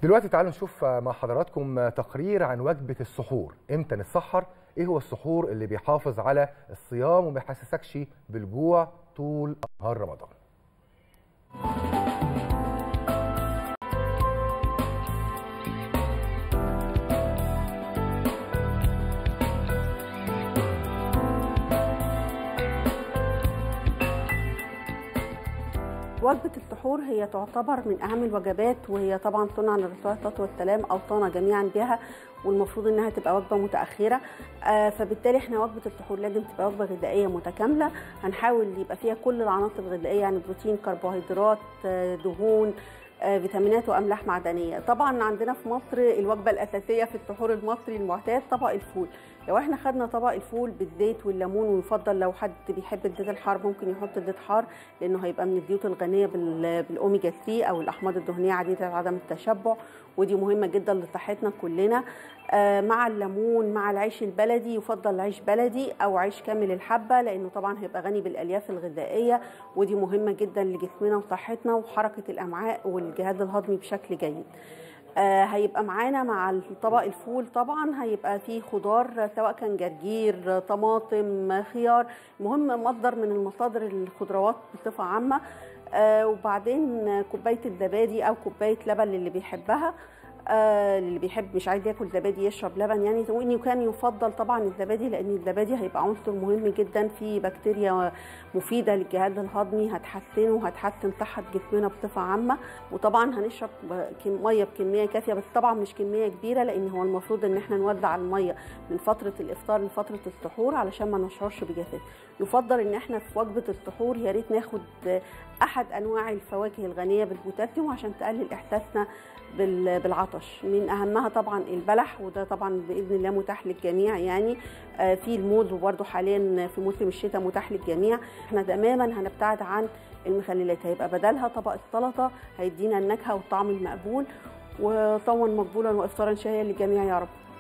دلوقتي تعالوا نشوف مع حضراتكم تقرير عن وجبة السحور امتى نتسحر ايه هو السحور اللي بيحافظ على الصيام وما يحسسكش بالجوع طول نهار رمضان وجبة السحور هي تعتبر من أهم الوجبات وهي طبعا صنع للرسول صلى والسلام أوصانا جميعا بها والمفروض إنها تبقى وجبة متأخرة آه فبالتالي إحنا وجبة السحور لازم تبقى وجبة غذائية متكاملة هنحاول يبقى فيها كل العناصر الغذائية يعني بروتين كربوهيدرات آه دهون آه فيتامينات واملاح معدنيه طبعا عندنا في مصر الوجبه الاساسيه في السحور المصري المعتاد طبق الفول لو احنا خدنا طبق الفول بالزيت والليمون ويفضل لو حد بيحب الزيت الحار ممكن يحط زيت حار لانه هيبقى من الزيوت الغنيه بالاوميجا 3 او الاحماض الدهنيه عديده عدم التشبع ودي مهمه جدا لصحتنا كلنا آه مع الليمون مع العيش البلدي يفضل عيش بلدي او عيش كامل الحبه لانه طبعا هيبقى غني بالالياف الغذائيه ودي مهمه جدا لجسمنا وصحتنا وحركه الامعاء والجهاز الهضمي بشكل جيد آه هيبقى معانا مع طبق الفول طبعا هيبقى فيه خضار سواء كان جرجير طماطم خيار المهم مصدر من المصادر الخضروات بصفه عامه آه وبعدين كوبايه الزبادي او كوبايه لبن اللي بيحبها آه اللي بيحب مش عايز ياكل زبادي يشرب لبن يعني وان كان يفضل طبعا الزبادي لان الزبادي هيبقى عنصر مهم جدا في بكتيريا مفيده للجهاز الهضمي هتحسنه وهتحسن صحه جسمنا بصفه عامه وطبعا هنشرب ميه بكميه كافيه بس طبعا مش كميه كبيره لان هو المفروض ان احنا نوزع الميه من فتره الافطار لفتره السحور علشان ما نشعرش بجفاف يفضل ان احنا في وجبه السحور يا ريت ناخد احد انواع الفواكه الغنيه بالبوتاسيوم عشان تقلل احساسنا بالعطش من اهمها طبعا البلح وده طبعا باذن الله متاح للجميع يعني آه في الموز وبرده حاليا في موسم الشتاء متاح للجميع احنا تماما هنبتعد عن المخللات هيبقى بدلها طبق السلطه هيدينا النكهه والطعم المقبول وصوما مقبولا وافطارا شهيا للجميع يا رب